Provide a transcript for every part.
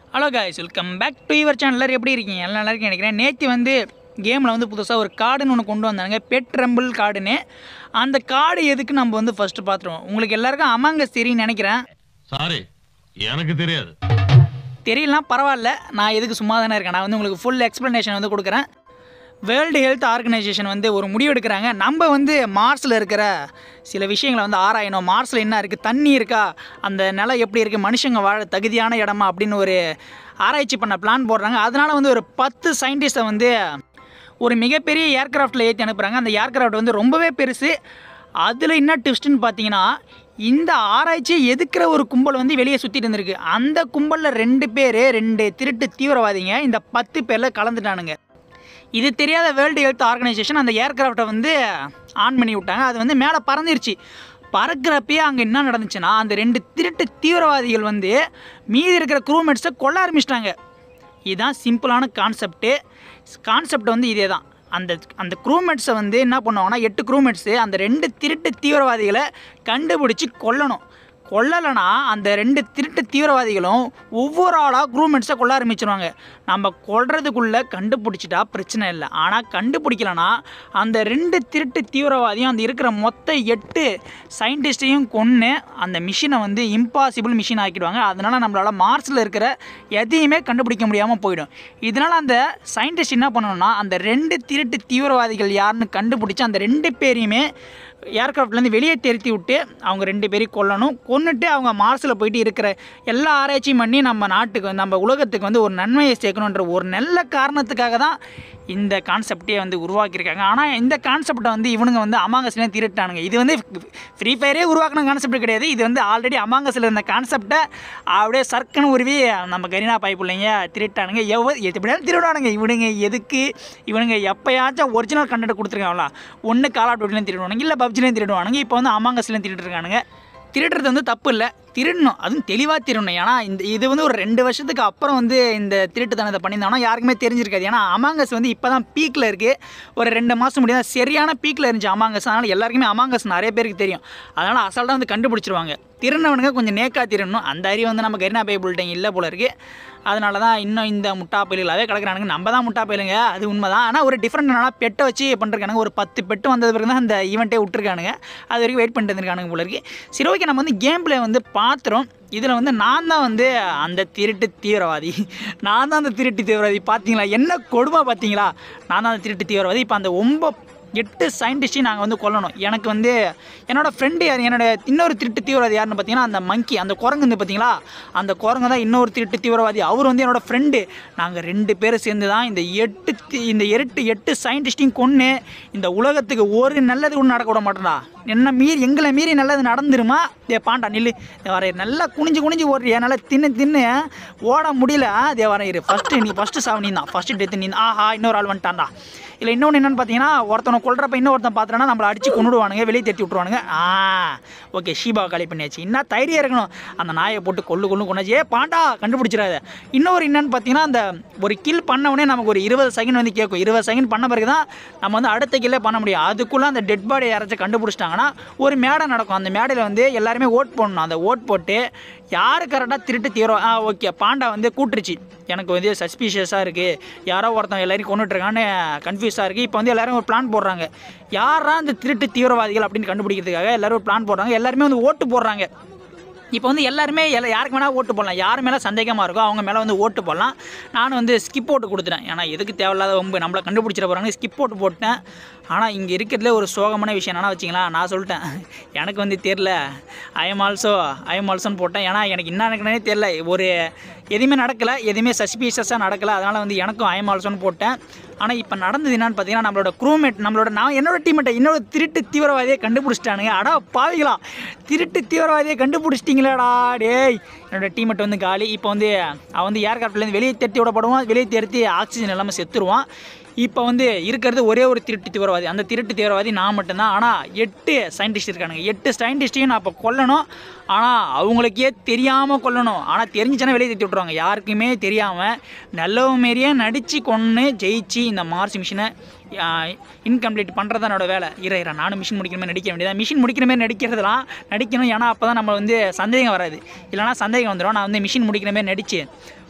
Hello guys welcome back to your channel எல்லாரும் எப்படி இருக்கீங்க எல்லாம் நல்லா இருக்கீங்க நினைக்கிறேன் நேற்று வந்து கேமில் வந்து புதுசாக ஒரு கார்டுன்னு ஒன்று கொண்டு வந்தாங்க பெட் ரம்பிள் கார்டுன்னு அந்த கார்டு எதுக்கு நம்ம வந்து ஃபஸ்ட்டு பார்த்துருவோம் உங்களுக்கு எல்லாருக்கும் அமாங்கஸ் தெரியும்னு நினைக்கிறேன் சாரி எனக்கு தெரியாது தெரியலாம் பரவாயில்ல நான் எதுக்கு சும்மா தானே இருக்கேன் நான் வந்து உங்களுக்கு ஃபுல் எக்ஸ்ப்ளனேஷன் வந்து கொடுக்குறேன் வேர்ல்டு ஹெல்த் ஆர்கனைசேஷன் வந்து ஒரு முடிவு எடுக்கிறாங்க நம்ம வந்து மார்ஸில் இருக்கிற சில விஷயங்களை வந்து ஆராயணும் மார்ஸில் என்ன இருக்குது தண்ணி இருக்கா அந்த நிலம் எப்படி இருக்குது மனுஷங்க வாழ தகுதியான இடமா அப்படின்னு ஒரு ஆராய்ச்சி பண்ண பிளான் போடுறாங்க அதனால் வந்து ஒரு பத்து சயின்டிஸ்ட்டை வந்து ஒரு மிகப்பெரிய ஏர்கிராஃப்டில் ஏற்றி அனுப்புகிறாங்க அந்த ஏர்கிராஃப்ட் வந்து ரொம்பவே பெருசு அதில் என்ன ட்விஸ்ட்டுன்னு பார்த்தீங்கன்னா இந்த ஆராய்ச்சியை எதுக்குற ஒரு கும்பல் வந்து வெளியே சுற்றிட்டு இருந்திருக்கு அந்த கும்பலில் ரெண்டு பேர் ரெண்டு திருட்டு தீவிரவாதிங்க இந்த பத்து பேரில் கலந்துட்டானுங்க இது தெரியாத வேர்ல்டு ஹெல்த் ஆர்கனைசேஷன் அந்த ஏர்கிராஃப்டை வந்து ஆன் பண்ணி விட்டாங்க அது வந்து மேலே பறந்துருச்சு பறக்கிறப்பயே அங்கே என்ன நடந்துச்சுன்னா அந்த ரெண்டு திருட்டு தீவிரவாதிகள் வந்து மீதி இருக்கிற க்ரூமேட்ஸை கொல்ல ஆரம்பிச்சிட்டாங்க இதுதான் சிம்பிளான கான்செப்ட்டு கான்செப்ட் வந்து இதே தான் அந்த அந்த க்ரூமேட்ஸை வந்து என்ன பண்ணுவாங்கன்னா எட்டு க்ரூமேட்ஸு அந்த ரெண்டு திருட்டு தீவிரவாதிகளை கண்டுபிடிச்சி கொல்லணும் கொல்லலைன்னா அந்த ரெண்டு திருட்டு தீவிரவாதிகளும் ஒவ்வொரு ஆளாக க்ரூமெண்ட்ஸை கொல்ல ஆரம்பிச்சிருவாங்க நம்ம கொல்றதுக்குள்ளே கண்டுபிடிச்சிட்டா பிரச்சனை இல்லை ஆனால் கண்டுபிடிக்கலனா அந்த ரெண்டு திருட்டு தீவிரவாதியும் அந்த இருக்கிற மொத்த எட்டு சயின்டிஸ்ட்டையும் கொன்று அந்த மிஷினை வந்து இம்பாசிபிள் மிஷின் ஆக்கிடுவாங்க அதனால் நம்மளால் மார்ஸில் இருக்கிற எதையுமே கண்டுபிடிக்க முடியாமல் போயிடும் இதனால் அந்த சயின்டிஸ்ட் என்ன பண்ணணும்னா அந்த ரெண்டு திருட்டு தீவிரவாதிகள் யாருன்னு கண்டுபிடிச்சி அந்த ரெண்டு பேரையுமே ஏர்க்ராஃப்ட்லேருந்து வெளியே தெரித்தி விட்டு அவங்க ரெண்டு பேரையும் கொல்லணும் கொன்னுட்டு அவங்க மார்ஸில் போயிட்டு இருக்கிற எல்லா ஆராய்ச்சியும் பண்ணி நம்ம நாட்டுக்கு வந்து, நம்ம உலகத்துக்கு வந்து ஒரு நன்மையை சேர்க்கணுன்ற ஒரு நல்ல காரணத்துக்காக தான் இந்த கான்செப்டே வந்து உருவாக்கியிருக்காங்க ஆனால் இந்த கான்செப்டை வந்து இவனுங்க வந்து அமாங்கஸ்லேயும் திருட்டானுங்க இது வந்து ஃப்ரீ ஃபயரே உருவாக்கின கான்செப்ட் கிடையாது இது வந்து ஆல்ரெடி அமாங்கஸில் இருந்த கான்செப்டை அப்படியே சர்க்குன்னு உருவி நம்ம கரீனா பாய் பிள்ளைங்க திருட்டானுங்க எவ்வளோ எப்படியாலும் திருடானுங்க இவனுங்க எதுக்கு இவனுங்க எப்பயாச்சும் ஒரிஜினல் கண்டென்ட் கொடுத்துருக்காங்களா ஒன்று கால் ஆஃப் டியூட்டிலையும் திருடுவானுங்க இல்லை பப்ஜிலையும் திருடுவானுங்க இப்போ வந்து அமாங்கஸ்லையும் திருட்டு இருக்கானுங்க திருடுறது வந்து தப்பு இல்லை திருடணும் அதுவும் தெளிவாக திருடணும் ஏன்னா இந்த இது வந்து ஒரு ரெண்டு வருஷத்துக்கு அப்புறம் வந்து இந்த திருட்டுத்தனத்தை பண்ணியிருந்தாங்கன்னா யாருக்குமே தெரிஞ்சிருக்காது ஏன்னா அமாங்கஸ் வந்து இப்போ தான் பீக்கில் இருக்குது ஒரு ரெண்டு மாதம் முடியாது சரியான பீக்கில் இருந்துச்சு அமாங்கஸ் அதனால் எல்லாருக்குமே அமாங்கஸ் நிறைய பேருக்கு தெரியும் அதனால் அசால்ட்டாக வந்து கண்டுபிடிச்சிருவாங்க திருநவனுங்க கொஞ்சம் நேக்கா திருடணும் அந்த அறிவு வந்து நம்ம கரினா பை புல்லிட்டேன் இல்லை போல இருக்குது அதனால தான் இன்னும் இந்த முட்டா பயில்களாகவே கிடக்குறானுங்க நம்ம தான் முட்டா பயிலுங்க அது உண்மை தான் ஆனால் ஒரு டிஃப்ரெண்ட் என்னன்னா பெட்டை வச்சு பண்ணிருக்கானுங்க ஒரு பத்து பெட்டு வந்தது பிறகு தான் அந்த ஈவெண்ட்டே விட்டுருக்கானுங்க அது வரைக்கும் வெயிட் பண்ணிட்டு இருந்திருக்கானுங்க போல இருக்கு சரி ஓகே நம்ம வந்து கேம் பிளே வந்து பார்த்துறோம் இதில் வந்து நான் தான் வந்து அந்த திருட்டு தீவிரவாதி நான் தான் அந்த திருட்டு தீவிரவாதி பார்த்தீங்களா என்ன கொடுமை பார்த்தீங்களா நான் தான் அந்த திருட்டு தீவிரவாதி இப்போ அந்த ஒம்ப எட்டு சயின்டிஸ்டையும் நாங்கள் வந்து கொல்லணும் எனக்கு வந்து என்னோடய ஃப்ரெண்டு யார் என்னோட இன்னொரு திருட்டு தீவிரவாதி யாருன்னு பார்த்தீங்கன்னா அந்த மங்கி அந்த குரங்கு வந்து பார்த்தீங்களா அந்த குரங்கு தான் இன்னொரு திருட்டு தீவிரவாதி அவர் வந்து என்னோடய ஃப்ரெண்டு நாங்கள் ரெண்டு பேரும் சேர்ந்து தான் இந்த எட்டு தி- இந்த எட்டு எட்டு சயின்டிஸ்டையும் கொன்று இந்த உலகத்துக்கு ஒரு நல்லது கூட நடக்க விட மாட்டோம்டா என்ன மீறி எங்களை மீறி நல்லது நடந்துருமா தே பாண்டா நில்லு தே வர நல்லா குனிஞ்சு குனிஞ்சு ஓடுறிய நல்லா தின்னு தின்னு ஓட முடியல தே வர இரு ஃபஸ்ட்டு நீ ஃபஸ்ட்டு சாவு நீ தான் ஃபஸ்ட்டு டெத்து நீ தான். ஆஹா இன்னொரு ஆள் வந்துட்டான்டா இல்லை இன்னொன்று என்னென்னு பார்த்தீங்கன்னா ஒருத்தனை கொல்றப்ப இன்னொருத்தன் பார்த்துட்டா நம்மளை அடித்து கொண்டுடுவானுங்க வெளியே தட்டி விட்ருவானுங்க ஆ ஓகே ஷீபா காலி பண்ணியாச்சு என்ன தைரியம் இருக்கணும் அந்த நாயை போட்டு கொள்ளு கொள்ளு கொண்டாச்சு ஏ பாண்டா கண்டுபிடிச்சிடாத இன்னொரு என்னன்னு பார்த்தீங்கன்னா அந்த ஒரு கில் பண்ண உடனே நமக்கு ஒரு இருபது செகண்ட் வந்து கேட்கும் இருபது செகண்ட் பண்ண பிறகு தான் நம்ம வந்து அடுத்த கில்லே பண்ண முடியும் அதுக்குள்ளே அந்த டெட் பாடி யாராச்சும் கண்டுபிடிச்சிட்டாங்கன்னா ஒரு மேடை நடக்கும் அந்த மேடையில் வந்து எல்லாருமே ஓட் போடணும் அந்த ஓட் போட்டு யார் கரெக்டாக திருட்டு தீவிரம் ஆ ஓகே பாண்டா வந்து கூட்டுருச்சு எனக்கு வந்து சஸ்பீஷியஸாக இருக்குது யாரோ ஒருத்தன் எல்லாரையும் கொண்டுட்ருக்கான்னு கன்ஃபியூஸாக இருக்குது இப்போ வந்து எல்லாரும் ஒரு பிளான் போடுறாங்க யாரா இந்த திருட்டு தீவிரவாதிகள் அப்படின்னு கண்டுபிடிக்கிறதுக்காக எல்லாரும் ஒரு பிளான் போடுறாங்க எல்லாருமே வந்து ஓட்டு போடுறாங்க இப்போ வந்து எல்லாருமே எல்லா யாருக்கு வேணால் ஓட்டு போடலாம் யார் மேலே சந்தேகமாக இருக்கோ அவங்க மேலே வந்து ஓட்டு போடலாம் நானும் வந்து ஸ்கிப் ஓட்டு கொடுத்துட்டேன் ஏன்னா எதுக்கு தேவையில்லாத வம்பு நம்மளை கண்டுபிடிச்சிட போகிறாங்க ஸ்கிப் ஓட்டு போட்டேன் ஆனால் இங்கே இருக்கிறதுல ஒரு சோகமான விஷயம் என்னன்னா வச்சிங்களேன் நான் சொல்லிட்டேன் எனக்கு வந்து தெரில I am also I am ஆல்சோன்னு போட்டேன் ஏன்னா எனக்கு என்ன நடக்கணுன்னே தெரில ஒரு எதுவுமே நடக்கலை எதுவுமே சஸ்பீஷியஸாக நடக்கலை அதனால் வந்து எனக்கும் ஐ எம் ஆல்சோன்னு போட்டேன் ஆனால் இப்போ நடந்தது என்னன்னு பார்த்தீங்கன்னா நம்மளோட க்ரூமேட் நம்மளோட நான் என்னோட டீம்மேட்டை இன்னொரு திருட்டு தீவிரவாதியை கண்டுபிடிச்சிட்டானுங்க அடா பாவிகளா திருட்டு தீவிரவாதியை கண்டுபிடிச்சிட்டிங்களேடா டேய் என்னோட டீம்மேட் வந்து காலி இப்போ வந்து அவன் வந்து ஏர்கிராஃப்ட்லேருந்து வெளியே தட்டி விடப்படுவான் வெளியே தெரித்து ஆக்சிஜன் இல்லாமல் செத்துருவான் இப்போ வந்து இருக்கிறது ஒரே ஒரு திருட்டு தீவிரவாதி அந்த திருட்டு தீவிரவாதி நான் மட்டும்தான் ஆனால் எட்டு சயின்டிஸ்ட் இருக்கானுங்க எட்டு சயின்டிஸ்ட்டையும் நான் இப்போ கொல்லணும் ஆனால் அவங்களுக்கே தெரியாமல் கொல்லணும் ஆனால் தெரிஞ்சுச்சுன்னா வெளியே தட்டி விட்ருவாங்க யாருக்குமே தெரியாமல் நல்லவ மாரியே நடித்து கொன்று ஜெயிச்சு இந்த மார்ஸ் மிஷினை இன்கம்ப்ளீட் பண்ணுறது தான் என்னோட வேலை இர இர நானும் மிஷின் முடிக்கிற மாதிரி நடிக்க வேண்டியது மிஷின் முடிக்கிற மாதிரி நடிக்கிறதுலாம் நடிக்கணும் ஏன்னா அப்போ தான் நம்ம வந்து சந்தேகம் வராது இல்லைனா சந்தேகம் வந்துடும் நான் வந்து மிஷின் முடிக்கிற மாதிரி நடிச்சு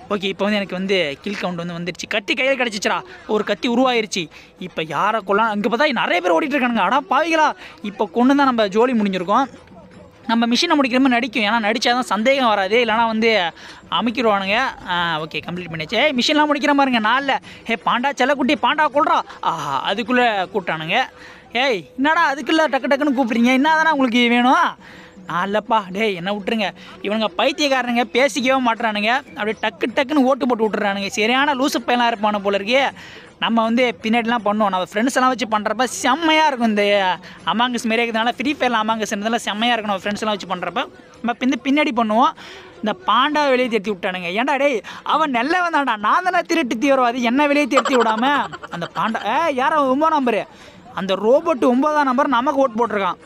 ஓகே இப்போ வந்து எனக்கு வந்து கில் கவுண்ட் வந்து வந்துருச்சு கத்தி கையில் கிடச்சிச்சுடா ஒரு கத்தி உருவாயிருச்சு இப்போ யாரை கொல்லாம் அங்கே பார்த்தா நிறைய பேர் ஓடிட்டு இருக்கானுங்க அடா பாவிகளா இப்போ கொண்டு தான் நம்ம ஜோலி முடிஞ்சிருக்கோம் நம்ம மிஷினை முடிக்கிற மாதிரி நடிக்கும் ஏன்னா நடித்தா தான் சந்தேகம் வராது இல்லைனா வந்து அமைக்கிடுவானுங்க ஓகே கம்ப்ளீட் பண்ணியாச்சு ஏய் மிஷின்லாம் முடிக்கிற மாதிரிங்க நாளில் ஹே பாண்டா செல்லக்குட்டி பாண்டா கொள்றா ஆஹா அதுக்குள்ளே கூப்பிட்டானுங்க ஏய் என்னடா அதுக்குள்ளே டக்கு டக்குன்னு கூப்பிட்றீங்க என்ன தானே உங்களுக்கு வேணும் நான் இல்லைப்பா டேய் என்ன விட்டுருங்க இவனுங்க பைத்தியக்காரனுங்க பேசிக்கவே மாட்டுறானுங்க அப்படியே டக்கு டக்குன்னு ஓட்டு போட்டு விட்டுறானுங்க சரியான லூசு பையனாக இருப்பானு போல இருக்கே நம்ம வந்து பின்னாடிலாம் பண்ணுவோம் நம்ம ஃப்ரெண்ட்ஸ் எல்லாம் வச்சு பண்ணுறப்ப செம்மையாக இருக்கும் இந்த அமாங்கஸ் மாரி இருக்கிறதுனால ஃப்ரீ ஃபயரில் அமாங்கஸ் இருந்ததில் செம்மையாக இருக்கும் நம்ம ஃப்ரெண்ட்ஸ் எல்லாம் வச்சு பண்ணுறப்ப நம்ம பின்ன பின்னாடி பண்ணுவோம் இந்த பாண்டா வெளியே தேர்த்தி விட்டானுங்க ஏன்டா டேய் அவன் நல்லவன் தான்டா நான் தானே திருட்டு தீவிரவாதி என்ன வெளியே தேர்த்தி விடாம அந்த பாண்டா ஏ யாரோ ஒன்பதாம் நம்பரு அந்த ரோபோட் ஒன்பதாம் நம்பர் நமக்கு ஓட்டு போட்டிருக்கான்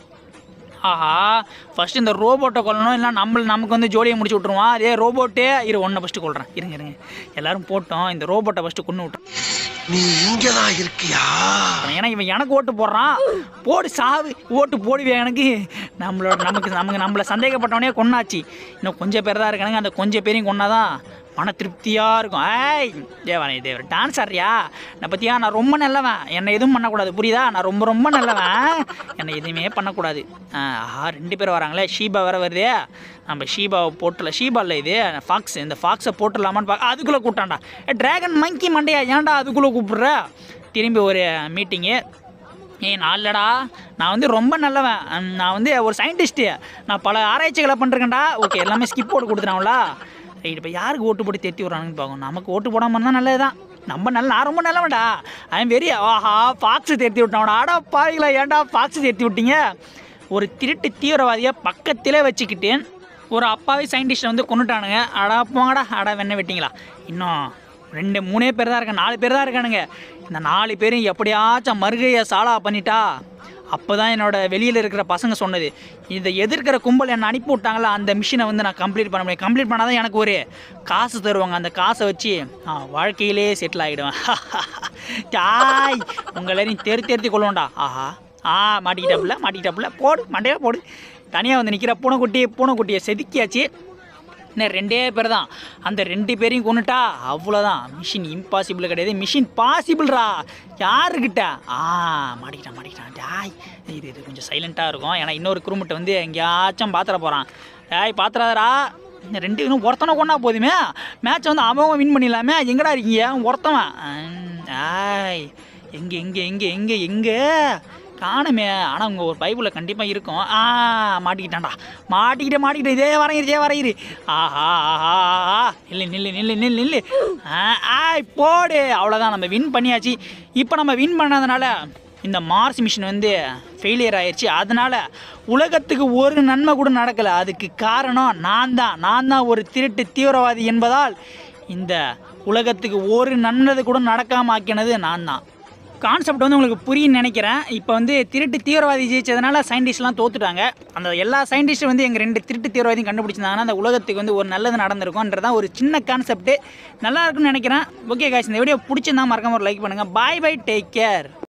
ஆஹா ஃபஸ்ட்டு இந்த ரோபோட்டை கொல்லணும் இல்லை நம்ம நமக்கு வந்து ஜோடியை முடிச்சு விட்ருவான் அதே ரோபோட்டே இரு ஒன்றை ஃபஸ்ட்டு கொள்கிறேன் இருங்க இருங்க எல்லாரும் போட்டோம் இந்த ரோபோட்டை ஃபஸ்ட்டு கொண்டு விட்றோம் நீ இங்கதான் இருக்கியா ஏன்னா இவன் எனக்கு ஓட்டு போடுறான் போடு சாவு ஓட்டு போடுவே எனக்கு நம்மளோட நமக்கு நமக்கு நம்மளை சந்தேகப்பட்டவனே கொன்னாச்சு இன்னும் கொஞ்சம் பேர் தான் இருக்கானுங்க அந்த கொஞ்சம் பேரையும் கொன்னாதான் மன திருப்தியாக இருக்கும் ஏய் தேவானே தேவர் டான்ஸ் ஆடுறியா நான் பற்றியா நான் ரொம்ப நல்லவன் என்னை எதுவும் பண்ணக்கூடாது புரியுதா நான் ரொம்ப ரொம்ப நல்லவன் என்னை எதுவுமே பண்ணக்கூடாது ஆஹா ரெண்டு பேர் வராங்களே ஷீபா வேற வருதே நம்ம ஷீபாவை போட்டல ஷீபா இல்லை இது ஃபாக்ஸ் இந்த ஃபாக்ஸை போட்டுடலாமான்னு பார்க்க அதுக்குள்ளே கூப்பிட்டான்டா ட்ராகன் மங்கி மண்டையா ஏன்டா அதுக்குள்ளே கூப்பிட்ற திரும்பி ஒரு மீட்டிங்கு ஏய் நான் இல்லைடா நான் வந்து ரொம்ப நல்லவன் ஹம், நான் வந்து ஒரு சயின்டிஸ்ட்டு நான் பல ஆராய்ச்சிகளை பண்ணிருக்கேன்டா ஓகே எல்லாமே ஸ்கிப் போட்டு கொடுத்துறாங்களா ரைட் இப்போ யாருக்கு ஓட்டு போட்டு தேர்த்தி விட்றாங்கன்னு பார்க்கணும் நமக்கு ஓட்டு போடாமல் இருந்தால் நல்லது தான் நம்ம நல்ல நான் ரொம்ப நல்லவன்டா ஐம் வெரி ஆஹா ஃபாக்ஸு தேர்த்தி விட்டான்டா ஆடா பாவிங்களா ஏன்டா ஃபாக்ஸு தேர்த்தி விட்டீங்க ஒரு திருட்டு தீவிரவாதியை பக்கத்திலே வச்சுக்கிட்டேன் ஒரு அப்பாவி சயின்டிஸ்ட்டை வந்து கொண்டுட்டானுங்க அடா போங்கடா அடா வெண்ணெய் விட்டீங்களா இன்னும் ரெண்டு மூணே பேர் தான் இருக்காங்க நாலு பேர் தான் இருக்கானுங்க இந்த நாலு பேரும் எப்படியாச்சும் மறுகையை சாலா பண்ணிட்டா அப்போ தான் என்னோட வெளியில் இருக்கிற பசங்க சொன்னது இதை எதிர்க்கிற கும்பல் என்னை அனுப்பி விட்டாங்களா அந்த மிஷினை வந்து நான் கம்ப்ளீட் பண்ண முடியும் கம்ப்ளீட் பண்ணால் தான் எனக்கு ஒரு காசு தருவாங்க அந்த காசை வச்சு நான் வாழ்க்கையிலே செட்டில் ஆகிடுவேன் தாய் உங்கள் எல்லாரையும் தெரு தெருத்தி கொள்ளுவோம்டா ஆஹா ஆ மாட்டிக்கிட்டாப்புல மாட்டிக்கிட்டாப்புல போடு மண்டையில் போடு தனியாக வந்து நிற்கிற பூனைக்குட்டி பூனைக்குட்டியை செதுக்கியாச்சு இன்னும் ரெண்டே பேர் தான் அந்த ரெண்டு பேரையும் கொண்டுட்டா அவ்வளோதான் மிஷின் இம்பாசிபிள் கிடையாது மிஷின் பாசிபிள்ரா யாருக்கிட்ட ஆ மாட்டிக்கிட்டான் மாட்டிக்கிட்டான் டாய் இது இது கொஞ்சம் சைலண்ட்டாக இருக்கும் ஏன்னா இன்னொரு குருமுட்டை வந்து எங்கேயாச்சும் பாத்திர போகிறான் டாய் பாத்திராதரா இந்த ரெண்டு இன்னும் ஒருத்தனை கொண்டா போதுமே மேட்ச் வந்து அவன் வின் பண்ணிடலாமே எங்கடா இருக்கீங்க ஒருத்தவன் ஹம், ஆய் எங்கே எங்கே எங்கே எங்கே எங்கே காணுமே ஆனால் உங்கள் ஒரு பைபிளில் கண்டிப்பாக இருக்கும் ஆ மாட்டிக்கிட்டான்டா மாட்டிக்கிட்டே மாட்டிக்கிட்டே இதே வரையிரு இதே வரையிரு ஆஹா ஆஹா ஆஹா நில்லு நில்லு நில்லு நில்லு நில்லு ஆ ஆய் போடு அவ்வளோதான் நம்ம வின் பண்ணியாச்சு இப்போ நம்ம வின் பண்ணதுனால இந்த மார்ஸ் மிஷின் வந்து ஃபெயிலியர் ஆயிடுச்சு அதனால் உலகத்துக்கு ஒரு நன்மை கூட நடக்கலை அதுக்கு காரணம் நான் தான் நான் தான் ஒரு திருட்டு தீவிரவாதி என்பதால் இந்த உலகத்துக்கு ஒரு நன்மை கூட நடக்காம ஆக்கினது நான் தான் கான்செப்ட் வந்து உங்களுக்கு புரியும்னு நினைக்கிறேன் இப்போ வந்து திருட்டு தீவிரவாதி ஜெயிச்சதுனால சயின்டிஸ்ட்லாம் தோத்துட்டாங்க அந்த எல்லா சயின்டிஸ்ட்டும் வந்து எங்கள் ரெண்டு திருட்டு தீவிரவாதியும் கண்டுபிடிச்சிருந்தாங்கன்னா அந்த உலகத்துக்கு வந்து ஒரு நல்லது நடந்திருக்கும்ன்றதான் ஒரு சின்ன கான்செப்ட் நல்லா இருக்கும்னு நினைக்கிறேன் ஓகே காய்ச்சி இந்த வீடியோ பிடிச்சிருந்தா மறக்காம ஒரு லைக் பண்ணுங்கள் பாய் பை டேக் கேர்